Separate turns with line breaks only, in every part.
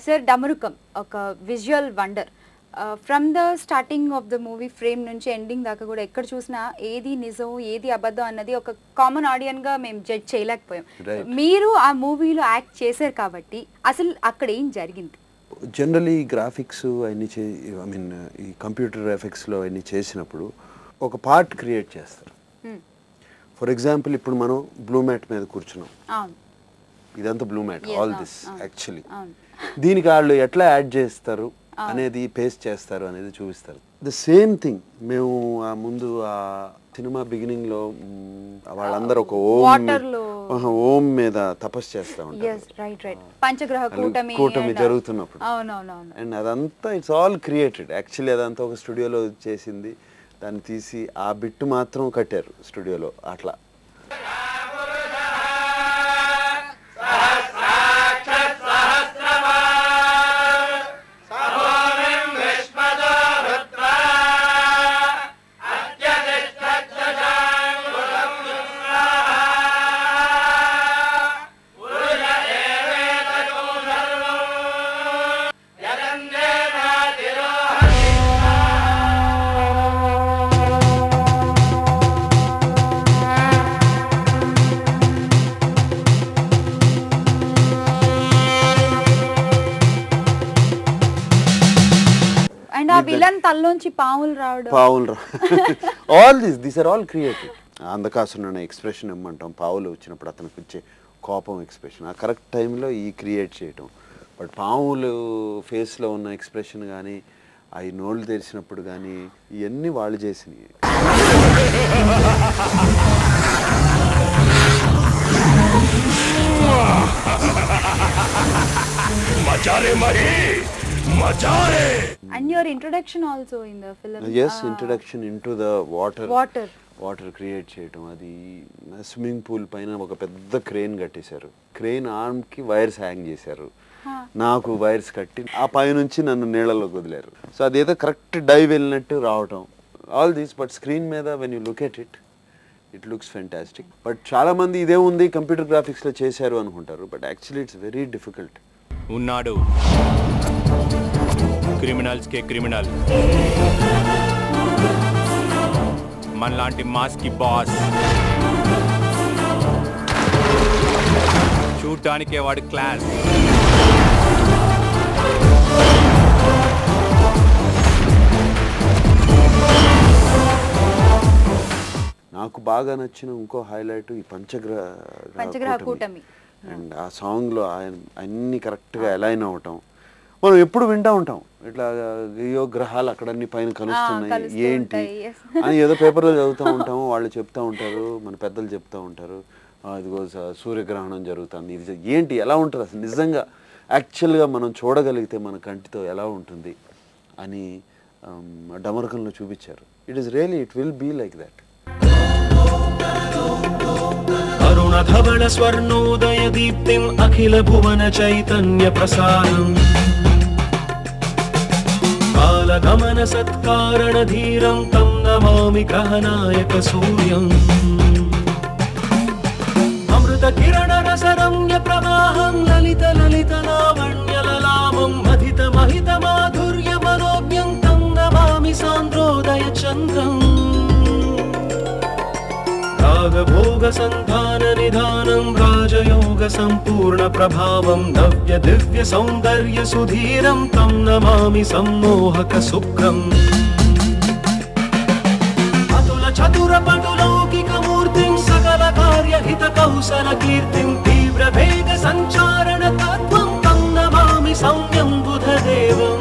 Sir Damarukam ఒక visual wonder from the starting of the movie frame నుంచి ending దాకా కూడా ఎక్కడ చూసినా ఏది నిజం ఏది అబద్ధం అన్నది ఒక కామన్ ఆడియన్ గా మేము జడ్జ్ చేయలేకపోయాం
Right.
మీరు ఆ మూవీలో యాక్ట్ చేశారు కాబట్టి అసలు అక్కడ ఏం జరిగింది
జనరలీ గ్రాఫిక్స్ అవన్నీ చే ఐ మీన్ ఈ కంప్యూటర్ ఎఫెక్ట్స్లో అవన్నీ చేసినప్పుడు ఒక పార్ట్ క్రియేట్ చేస్తారు
Hmm.
ఫర్ ఎగ్జాంపుల్ ఇప్పుడు మనం బ్లూ మ్యాట్ మీద కూర్చున్నాం
అవును
ఇదంతా బ్లూ మ్యాట్
Yes,
ఆల్
అవును,
దిస్
అవును,
యాక్చువల్లీ
అవును.
దీనికి వాళ్ళు ఎట్లా యాడ్ చేస్తారు అనేది పేస్ట్ చేస్తారు అనేది చూపిస్తారు ద సేమ్ థింగ్ మేము ఆ ముందు ఆ సినిమా బిగినింగ్ లో మ్, వాళ్ళందరూ ఒక ఓం
Water లో-
ఆహా, ఓం మీద తపస్సు చేస్తా
ఎస్
ఉంటారు
రైట్ రైట్ పంచగ్రహ
వాళ్ళు
కూటమి
కూటమి
and-
జరుగుతున్నప్పుడు
అవునవునవును
అండ్ అదంతా ఇట్స్ ఆల్ క్రియేటెడ్ యాక్చువల్లీ అదంతా ఒక స్టూడియోలో చేసింది దాన్ని తీసి ఆ బిట్టు మాత్రం కట్టారు స్టూడియోలో అట్లా
అండ్ ఆ విలన్ తల్లోంచి పాములు రావడం
పావులు all this these are all created అందకాసున్న ఎక్స్ప్రెషన్ ఇమ్మంటాం పావులు వచ్చినప్పుడు అతనికి వచ్చే కోపం ఎక్స్ప్రెషన్ ఆ కరెక్ట్ టైంలో ఈ క్రియేట్ చేయటం బట్ పావులు ఫేస్లో ఉన్న ఎక్స్ప్రెషన్ కానీ అవి నోళ్ళు తెరిచినప్పుడు కానీ ఇవన్నీ వాళ్ళు చేసినవి
మజారే మరి మజారే
and your introduction also in the film
is introduction in to the water
Water.
Water create చేయటం అది స్విమ్మింగ్ పూల్ పైన ఒక పెద్ద క్రేన్ కట్టేశారు క్రేన్ ఆర్మ్కి వైర్స్ హ్యాంగ్ చేశారు నాకు వైర్స్ కట్టి ఆ పైనుంచి నన్ను నీళ్ళలోకి వదిలేరు సో అదేదో కరెక్ట్ డైవ్ వెళ్ళినట్టు రావటం ఆల్ దీస్ బట్ స్క్రీన్ మీద when you look at it it looks fantastic but చాలా మంది ఇదే ఉంది కంప్యూటర్ గ్రాఫిక్స్లో చేశారు అనుకుంటారు but actually it's very difficult
ఉన్నాడు క్రిమినల్స్ కే క్రిమినల్ మనలాంటి మాస్ కి బాస్ చూడ్డానికే వాడు క్లాస్
నాకు బాగా నచ్చిన ఇంకో హైలైట్ ఈ పంచగ్రహ
పంచగ్రహ కూటమి.
అండ్ ఆ సాంగ్లో ఆయన అన్ని కరెక్ట్గా అలైన్ అవటం మనం ఎప్పుడు వింటా ఉంటాం ఇట్లా అయ్యో గ్రహాలు అక్కడ అన్ని పైన కలుస్తున్నాయి
కలుస్తూ
ఏంటి
ఉంటాయి, yes.
అని ఏదో పేపర్లో చదువుతూ ఉంటాము వాళ్ళు చెప్తా ఉంటారు మన పెద్దలు చెప్తా ఉంటారు "ఆ, ఇదిగో స- సూర్యగ్రహణం జరుగుతుంది ఇది జ- ఏంటి ఎలా ఉంటుంది అసలు నిజంగా యాక్చువల్గా మనం చూడగలిగితే మన కంటితో ఎలా ఉంటుంది అని ఆమ్, డమరకంలో చూపించారు it is really it will be like that
अरुणधवल स्वर्णोदय दीप्तिम् अखिल भुवन चैतन्य प्रसारम् कालगमन सत्कारण धीरं तं नमामि ग्रहनायक सूर्यम् अमृत किरण रसरम्य प्रवाहं ललित ललित लावण्य ललामं महित महित माधुर्य मनोज्ञं तं नमामि सान्द्रोदय चन्द्रम् रागभोगसन्धान निधानं राजयोग सम्पूर्ण प्रभावं नव्य दिव्य सौन्दर्य सुधीरं तं नमामि सम्मोहक शुक्रम् अतुल चतुर पटुलौकिक मूर्तिं सकल कार्य हित कौशल कीर्तिं तीव्र वेग सञ्चारण तत्त्वं तं नमामि सौम्यं बुधदेवम्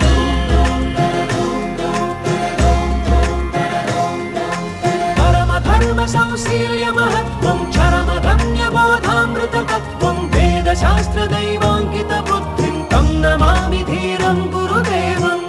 परम धर्म संशील्य महत्त्वं चरम धन्य बोधामृत तत्त्वं वेद शास्त्र दैवाङ्कित बुद्धिं तं नमामि धीरं गुरुदेवम्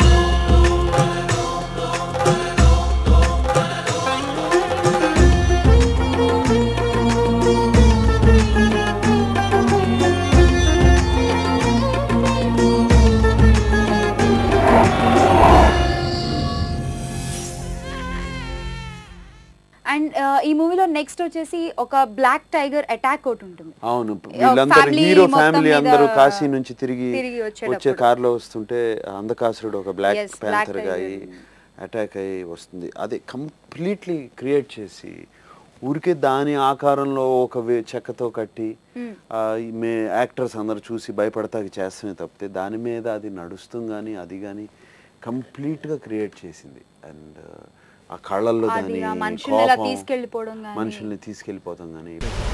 అండ్ ఈ మూవీలో నెక్స్ట్ వచ్చేసి ఒక బ్లాక్ టైగర్ అటాక్ ఒకటి ఉంటుంది
అవును
ఒక
వీళ్ళందరూ
family
హీరో
మొత్తం
ఫ్యామిలీ
మీద
అందరూ కాశీ నుంచి తిరిగి
తిరిగి
వచ్చే
వచ్చేటప్పుడు.
కార్లో వస్తుంటే అంధకాసురుడు ఒక బ్లాక్
Yes, black
ప్యాంథర్ గా
tiger.
అయి అటాక్ అయ్యి వస్తుంది అది కంప్లీట్లీ క్రియేట్ చేసి ఊరికే దాని ఆకారంలో ఒక వే- చెక్కతో కట్టి ఆ, ఈ మే యాక్టర్స్ అందరు చూసి భయపడతాకి చేస్తమే తప్పితే దాని మీద అది నడుస్తుంది కానీ అది కానీ కంప్లీట్గా క్రియేట్ చేసింది అండ్ ఆ కళ్ళల్లో
అది
కానీ
ఆ మనుషుల్ని ఇలా
కోపం,
తీసుకెళ్ళిపోవడం గానీ.
మనుషుల్ని తీసుకెళ్ళిపోతాం కానీ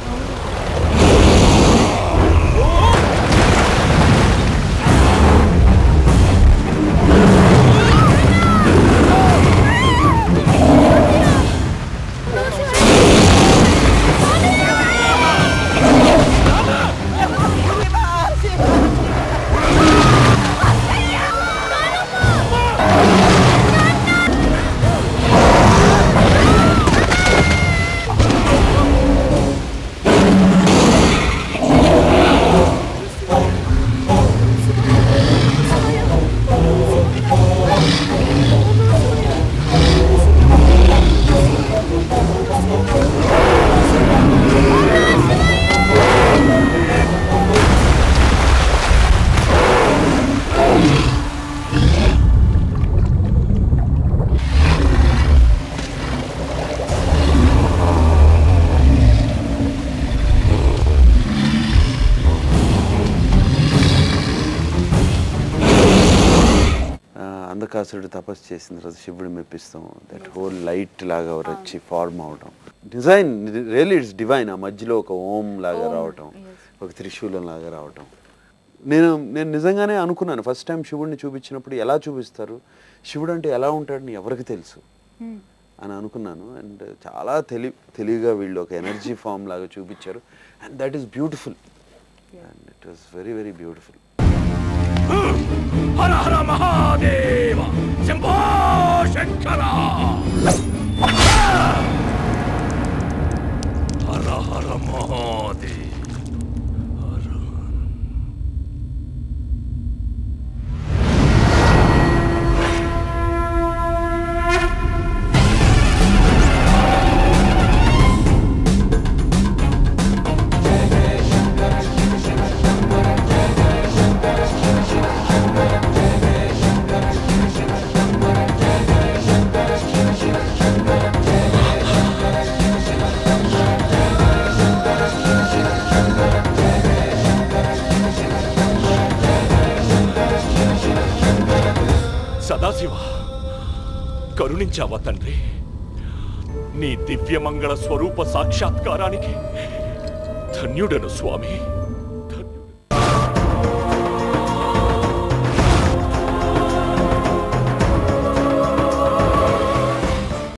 ఆ, అంధకాసురుడు తపస్సు చేసిన తర్వాత శివుడు మెప్పిస్తాం దట్ హోల్ లైట్ లాగా వచ్చి ఫార్మ్ అవడం డిజైన్ రియల్లీ ఇట్స్ డివైన్ ఆ మధ్యలో ఒక ఓం లాగా
ఓం,
రావటం
yes.
ఒక త్రిశూలం లాగా రావటం నేను నేను నిజంగానే అనుకున్నాను ఫస్ట్ టైం శివుడిని చూపించినప్పుడు ఎలా చూపిస్తారు శివుడు అంటే ఎలా ఉంటాడని ఎవరికి తెలుసు
Hmm.
అని అనుకున్నాను అండ్ చాలా తెలి తెలివిగా వీళ్ళు ఒక ఎనర్జీ ఫామ్ లాగా చూపించారు and that is beautiful and it was very very beautiful
Hara Hara Mahadeva Shambho Shankara Hara Hara Mahadeva Sadashiva కరుణించావా తండ్రి నీ దివ్యమంగళ స్వరూప సాక్షాత్కారానికి ధన్యుడను స్వామి